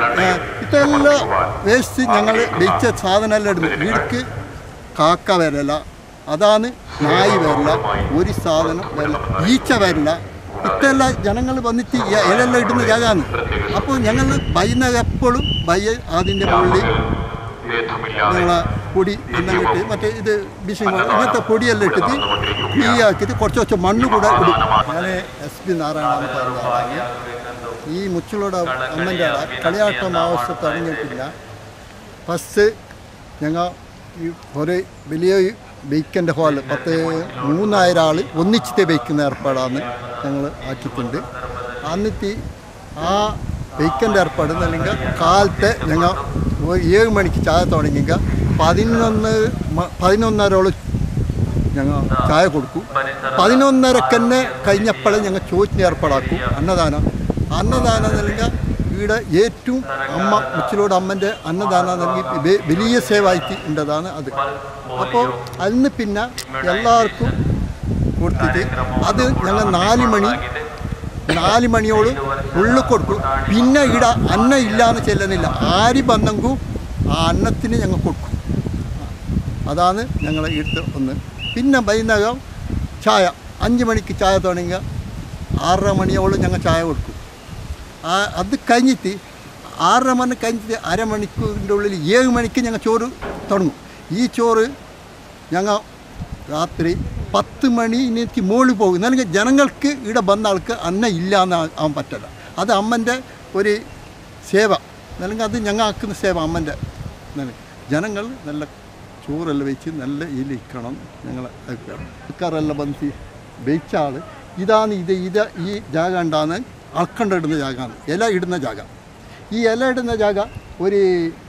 ഇതെല്ലാം വേസ്റ്റ് ഞങ്ങൾ വെച്ച സാധനമെല്ലാം ഇടുന്നു വീടിക്ക് കാക്ക വരല അതാണ് നായി വരില്ല ഒരു സാധനം വരില്ല ഈച്ച വരില്ല ഇതെല്ലാം ജനങ്ങൾ വന്നിട്ട് ഈ ഇലെല്ലാം ഇടുന്ന ജാഗാണ് അപ്പോൾ ഞങ്ങൾ ബൈന എപ്പോഴും ബൈ അതിൻ്റെ മുകളിൽ ഞങ്ങളെ പൊടി എല്ലാം ഇട്ട് മറ്റേ ഇത് ബിഷിങ് ഇങ്ങനത്തെ പൊടിയെല്ലാം ഇട്ടിട്ട് ഈ ആക്കിയിട്ട് കുറച്ച് കുറച്ച് മണ്ണ് കൂടെ ഇടും ഞാൻ എസ് പി നാരായണ എന്ന് പറഞ്ഞ ഈ മുച്ചിലോടെ അമ്മൻ്റെ അവിടെ കളിയാട്ടം ആവശ്യം തുടങ്ങിയിട്ടില്ല ഫസ്റ്റ് ഞങ്ങൾ ഈ ഒരു വലിയ ബേക്കൻ്റെ ഹാള് പത്ത് മൂന്നായിരം ആൾ ഒന്നിച്ചിട്ട് ബേക്കുന്ന ഏർപ്പാടാണ് ഞങ്ങൾ ആക്കിയിട്ടുണ്ട് എന്നിട്ട് ആ ബേക്കൻ്റെ ഏർപ്പാട് അല്ലെങ്കിൽ കാലത്തെ ഞങ്ങൾ ഒരു ഏഴ് മണിക്ക് ചായ തുടങ്ങിയെങ്കിൽ പതിനൊന്ന് മ- പതിനൊന്നരോളം ഞങ്ങൾ ചായ കൊടുക്കും പതിനൊന്നരക്ക് തന്നെ കഴിഞ്ഞപ്പോഴേ ഞങ്ങൾ ചോറ്റിന് ഏർപ്പാടാക്കും അന്നദാനം അന്നദാനം നൽകുക ഇവിടെ ഏറ്റവും അമ്മ മുച്ചിലോട് അമ്മൻ്റെ അന്നദാനം നൽകി വെ- വലിയ സേവായിട്ട് ഉണ്ടതാണ് അത് അപ്പോൾ അതിന് പിന്നെ എല്ലാവർക്കും കൊടുത്തിട്ട് അത് ഞങ്ങൾ നാല് മണി നാല് മണിയോട് ഉള്ളിൽ കൊടുക്കും പിന്നെ ഇവിടെ അന്നം ഇല്ലാന്ന് ചെല്ലുന്നില്ല ആര് ബന്ധങ്കും ആ അന്നത്തിന് ഞങ്ങൾ കൊടുക്കും അതാണ് ഞങ്ങളെ ഇവിടുത്തെ ഒന്ന് പിന്നെ വൈകുന്നേരം ചായ അഞ്ച് മണിക്ക് ചായ തുടങ്ങിയ ആറര മണിയോളം ഞങ്ങൾ ചായ കൊടുക്കും ആ അത് കഴിഞ്ഞിട്ട് ആറര മണി കഴിഞ്ഞിട്ട് അരമണിക്കൂറിൻ്റെ ഉള്ളിൽ ഏഴ് മണിക്ക് ഞങ്ങൾ ചോറ് തുടങ്ങും ഈ ചോറ് ഞങ്ങൾ രാത്രി പത്ത് മണിക്ക് മുകളിൽ പോകും അല്ലെങ്കിൽ ജനങ്ങൾക്ക് ഇവിടെ വന്ന ആൾക്ക് അന്ന ഇല്ല എന്ന് ആവാൻ പറ്റില്ല അത് അമ്മൻ്റെ ഒരു സേവ അല്ലെങ്കിൽ അത് ഞങ്ങൾ ആക്കുന്ന സേവ അമ്മൻ്റെ ജനങ്ങൾ നല്ല ചോറെല്ലാം വെച്ച് നല്ല ഇതിലിരിക്കണം ഞങ്ങൾ ആൾക്കാരെല്ലാം വന്ന് വെച്ച ആൾ ഇതാണ് ഇത് ഇത് ഈ ജാഗ ഉണ്ടാകുന്ന അൾക്കണ്ട ഇടുന്ന ജാഗാണ് ഇല ഇടുന്ന ജാഗ ഈ ഇല ഇടുന്ന ജാഗ ഒരു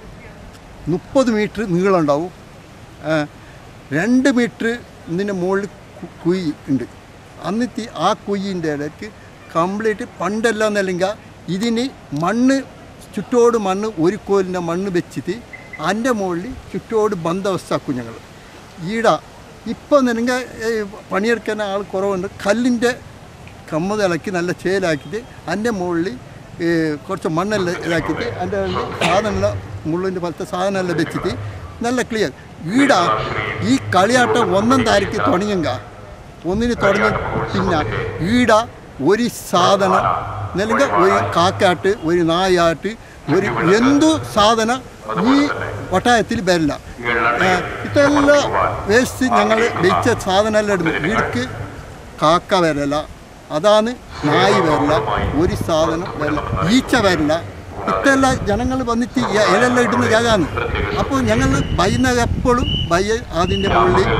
മുപ്പത് മീറ്റർ നീളമുണ്ടാവും ആ, രണ്ട് മീറ്റർ ഇതിൻ്റെ മുകളിൽ കു- കുഴി ഉണ്ട് എന്നിട്ട് ആ കുഴിൻ്റെ ഇടയ്ക്ക് കംപ്ലീറ്റ് പണ്ടെല്ലാം അല്ലെങ്കിൽ ഇതിന് മണ്ണ് ചുറ്റോട് മണ്ണ് ഒരു കോലിൻ്റെ മണ്ണ് വെച്ചിട്ട് അതിൻ്റെ മുകളിൽ ചുറ്റോട് ബന്ധവസ്ഥാക്കും ഞങ്ങൾ ഈട ഇപ്പം നിനക്ക് പണിയെടുക്കാൻ ആൾ കുറവുണ്ട് കല്ലിൻ്റെ കമ്മത് ഇളക്കി നല്ല ചേലാക്കിയിട്ട് അതിൻ്റെ മുകളിൽ കുറച്ച് മണ്ണെല്ലാം ഇതാക്കിയിട്ട് അതിൻ്റെ സാധനമെല്ലാം മുള്ളിൻ്റെ പോലത്തെ സാധനമെല്ലാം വെച്ചിട്ട് നല്ല ക്ലിയർ ഈട ഈ കളിയാട്ടം ഒന്നാം താരിക്ക് തുടങ്ങിയെങ്ക ഒന്നിന് തുടങ്ങി പിന്നെ ഈട ഒരു സാധനം അല്ലെങ്കിൽ ഒരു കാക്കാട്ട് ഒരു നായാട്ട് ഒരു എന്തു സാധനം ഈ വട്ടായത്തിൽ വരില്ല ഏഹ് ഇതെല്ലാം വേസ്റ്റ് ഞങ്ങൾ വെച്ച സാധനമെല്ലാം ഇടുന്നു വീടിക്ക് കാക്ക വരില്ല അതാണ് നായി വരില്ല ഒരു സാധനം വരില്ല ഈച്ച വരില്ല ഇതെല്ലാം ജനങ്ങൾ വന്നിട്ട് ഈ ഇലെല്ലാം ഇടുന്ന ജാഗാണ് അപ്പോൾ ഞങ്ങൾ വൈകുന്നേരം എപ്പോഴും വയ്യ അതിൻ്റെ മുകളിൽ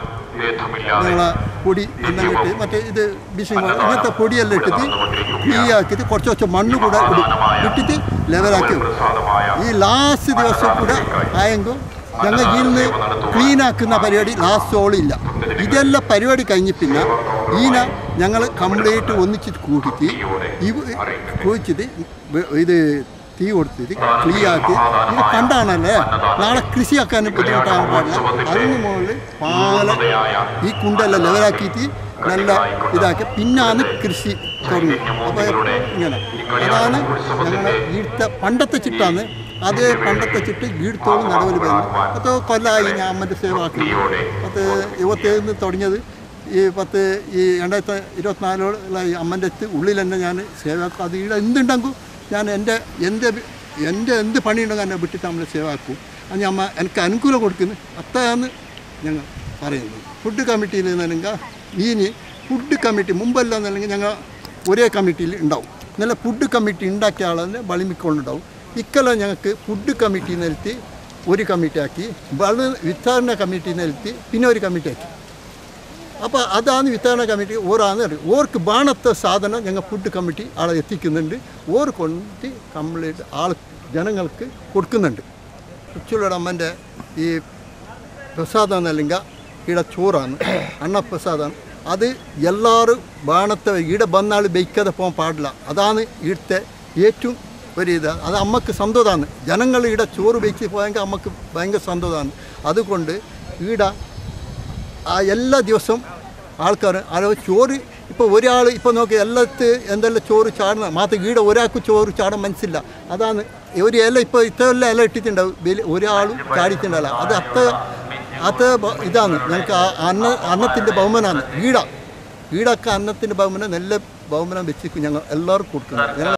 ഞങ്ങളെ പൊടി എല്ലാം ഇട്ട് മറ്റേ ഇത് ബിഷിങ് ഇങ്ങനത്തെ പൊടിയെല്ലാം ഇട്ടിട്ട് ഈ ആക്കിയിട്ട് കുറച്ച് കുറച്ച് മണ്ണ് കൂടെ ഇടും ഇട്ടിട്ട് ലെവലാക്കി വെക്കും ഈ ലാസ്റ്റ് ദിവസം കൂടെ ആയെങ്കിൽ ഞങ്ങൾ ഇതിൽ ക്ലീൻ ആക്കുന്ന പരിപാടി ലാസ്റ്റ് ഓളില്ല ഇതെല്ലാം പരിപാടി കഴിഞ്ഞ് പിന്നെ ഈന ഞങ്ങൾ കംപ്ലീറ്റ് ഒന്നിച്ചിട്ട് കൂട്ടിയിട്ട് ഇവ കുഴിച്ചിട്ട് വെ- ഇത് തീ കൊടുത്തിട്ട് ക്ലീൻ ആക്കി ഇത് കണ്ടാണല്ലേ നാളെ കൃഷിയാക്കാൻ ബുദ്ധിമുട്ടാകാൻ പാടില്ല അതിന് മുകളിൽ പാല ഈ കുണ്ടെല്ലാം ലെവലാക്കിയിട്ട് നല്ല ഇതാക്കി പിന്നാണ് കൃഷി തുടങ്ങി അപ്പോൾ ഇങ്ങനെ അതാണ് ഞങ്ങളുടെ ഇവിടുത്തെ പണ്ടത്തെ ചിട്ടാണ് അതേ പണ്ടത്തെ ചിട്ട് ഈടുത്തോളം നിലവിൽ വരുന്നു പത്ത് കൊല്ലമായി ഞാൻ അമ്മൻ്റെ സേവ ആക്കി പത്ത് ഇരുപത്തേഴിന് തുടങ്ങിയത് ഈ പത്ത് ഈ രണ്ടായിരത്തി ഇരുപത്തിനാലോളം ഈ അമ്മൻ്റെ അടുത്ത് ഉള്ളിൽ തന്നെ ഞാൻ സേവ ആക്കും അത് ഇവിടെ എന്തുണ്ടെങ്കിൽ ഞാൻ എൻ്റെ എൻ്റെ എൻ്റെ എന്ത് പണിയുണ്ടെങ്കിൽ എന്നെ വിട്ടിട്ട് നമ്മൾ സേവ ആക്കും അത് അമ്മ എനിക്ക് അനുകൂലം കൊടുക്കുന്നു അത്രയാണ് ഞങ്ങൾ പറയുന്നത് ഫുഡ് കമ്മിറ്റിയിൽ നിന്നെങ്കിൽ ഇനി ഫുഡ് കമ്മിറ്റി മുമ്പെല്ലാം എന്നല്ലെങ്കിൽ ഞങ്ങൾ ഒരേ കമ്മിറ്റിയിൽ ഉണ്ടാവും നല്ല ഫുഡ് കമ്മിറ്റി ഉണ്ടാക്കിയ ആളെ ബളിമിക്കൊണ്ടുണ്ടാവും ഇക്കൊല്ലം ഞങ്ങൾക്ക് ഫുഡ് കമ്മിറ്റി നിലത്തി ഒരു കമ്മിറ്റി ആക്കി വള വിതരണ കമ്മിറ്റി നിലത്തി പിന്നെ ഒരു കമ്മിറ്റി ആക്കി അപ്പോൾ അതാണ് വിതരണ കമ്മിറ്റി ഓരാന്ന് പറയും ഓർക്ക് ബാണത്തെ സാധനം ഞങ്ങൾ ഫുഡ് കമ്മിറ്റി ആളെ എത്തിക്കുന്നുണ്ട് ഓർ കൊണ്ട് കംപ്ലീറ്റ് ആൾ ജനങ്ങൾക്ക് കൊടുക്കുന്നുണ്ട് ഉച്ചുള്ള അമ്മൻ്റെ ഈ പ്രസാദം എന്നല്ലെങ്കിൽ ഇവിടെ ചോറാണ് അണ്ണപ്രസാദമാണ് അത് എല്ലാവരും ബാണത്തെ ഇവിടെ വന്നാൾ ബൈക്കാതെ പോകാൻ പാടില്ല അതാണ് ഇവിടുത്തെ ഏറ്റവും ഒരു ഇത് അത് അമ്മക്ക് സന്തോഷമാണ് ജനങ്ങൾ ഇവിടെ ചോറ് ബൈക്ക് പോയെങ്കിൽ അമ്മക്ക് ഭയങ്കര സന്തോഷമാണ് അതുകൊണ്ട് ഇവിടെ ആ എല്ലാ ദിവസവും ആൾക്കാർ അത് ചോറ് ഇപ്പോൾ ഒരാൾ ഇപ്പോൾ നോക്കി എല്ലാത്ത് എന്തെല്ലാം ചോറ് ചാടുന്ന മാത്രം ഈടെ ഒരാൾക്ക് ചോറ് ചാടാൻ മനസ്സില്ല അതാണ് ഒരു ഇല ഇപ്പോൾ ഇത്രയെല്ലാം ഇല ഇട്ടിട്ടുണ്ടാവും വലിയ ഒരാളും ചാടിയിട്ടുണ്ടല്ല അത് അത്ര അത് ബ- ഇതാണ് ഞങ്ങൾക്ക് ആ അന്ന അന്നത്തിൻ്റെ ബഹുമാനമാണ് ഈട ഈടൊക്കെ അന്നത്തിൻ്റെ ബഹുമാനം നല്ല ബഹുമാനം വെച്ച് ഞങ്ങൾ എല്ലാവർക്കും കൊടുക്കുന്നത് ഞങ്ങൾ